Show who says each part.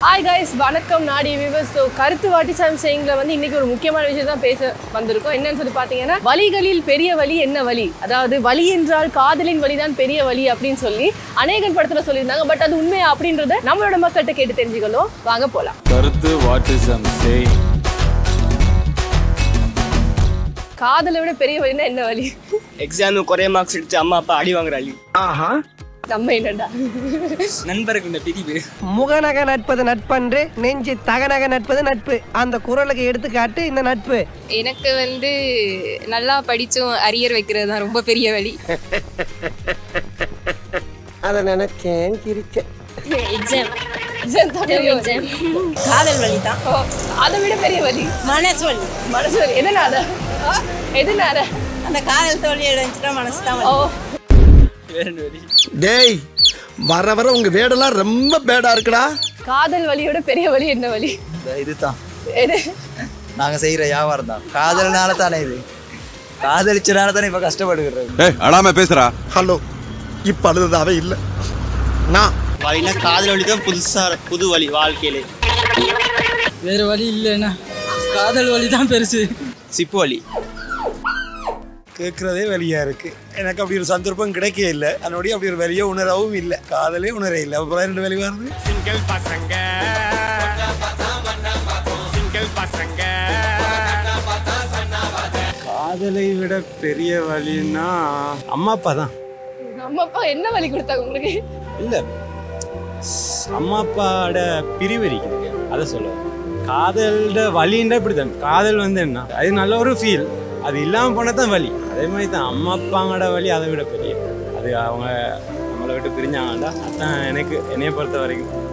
Speaker 1: Hi guys வணக்கம் நாடி விவஸ் so கருத்து வாட்டி சாம் சேயிங்ல வந்து இன்னைக்கு ஒரு முக்கியமான விஷயம் தான் பேச வந்திருக்கோம் என்னன்னு சொல்லி பார்த்தீங்கன்னா வலிகளில் பெரிய வலி என்ன வலி அதாவது வலி என்றால் காதலின் வலி தான் பெரிய வலி அப்படின்னு சொல்லி அநேகன் படத்துல சொல்லியிருந்தாங்க பட் அது உண்மையா அப்படின்றத நம்மளோட மக்கள்கிட்ட கேட்டு தெரிஞ்சுக்கணும் வாங்க போலாம்
Speaker 2: கருத்து வாட் இஸ் ஐம் சேயிங்
Speaker 1: காதலை விட பெரிய வலினா என்ன வலி
Speaker 3: எக்ஸாமு குறைய மார்க்ஸ் எடுத்து அம்மா அப்பா அடி வாங்குற அழி
Speaker 1: நம்ம என்னடா
Speaker 3: நண்பருக்கு இந்த பிரிவு
Speaker 4: முகநக நட்பது நட்பன்று நெஞ்சு தகநக நட்பது நட்பு அந்த குரலுக்கு எடுத்துக்காட்டு இந்த நட்பு
Speaker 5: எனக்கு வந்து நல்லா படிச்சும் அரியர் வைக்கிறது தான் ரொம்ப பெரிய வழி
Speaker 4: அதை நினைச்சேன் சிரிச்சேன்
Speaker 5: எக்ஸாம்
Speaker 1: Exam தான் பெரிய வலி.
Speaker 5: காதல் வழி தான்
Speaker 1: ஓ, அதை விட பெரிய வலி
Speaker 5: மனசு வலி
Speaker 1: மனசு வலி எதனால ஆ, எதனால
Speaker 5: அந்த காதல் தோல்வி அடைஞ்சிட்டா மனசு தான்
Speaker 1: ஓ
Speaker 6: டேய் வர வர உங்க வேடெல்லாம் ரொம்ப பேடா இருக்குடா
Speaker 1: காதல் வலியோட பெரிய வலி என்ன வலி
Speaker 7: இதுதான்
Speaker 1: எது
Speaker 7: நாங்க செய்யற வியாபாரம் தான் காதல்னால தானே இது காதலிச்சனால தானே இப்ப கஷ்டப்படுகிறது
Speaker 2: ஏய் அடாம பேசுறா
Speaker 6: ஹலோ இப்ப அழுதாவே இல்ல நான்
Speaker 3: வழினா காதல் வழி தான் புதுசா புது வழி வாழ்க்கையிலே
Speaker 8: வேறு வழி இல்லைண்ணா காதல் வழி தான் பெருசு
Speaker 3: சிப்பு வழி
Speaker 9: கேட்குறதே வலியா இருக்கு எனக்கு அப்படி ஒரு சந்தர்ப்பம் கிடைக்க இல்லை அதனுடைய அப்படி ஒரு வலியை உணரவும் இல்லை காதலே உணர இல்லை அப்புறம் ரெண்டு வலி வருது
Speaker 2: காதலை விட பெரிய வழின்னா அம்மா அப்பா தான்
Speaker 1: அம்மா அப்பா என்ன வலி கொடுத்தாங்க உங்களுக்கு
Speaker 2: இல்ல அம்மா அப்பாவோட பிரிவரிக்கு அதை சொல்லுவேன் காதலோட வலின்னா இப்படிதான் காதல் வந்து என்ன அது நல்ல ஒரு ஃபீல் அது இல்லாம போனா தான் வலி அதே மாதிரி தான் அம்மா அப்பாங்களோட வலி அதை விட பெரிய அது அவங்க நம்மளை விட்டு பிரிஞ்சாங்கடா அதான் எனக்கு என்னைய பொறுத்த வரைக்கும்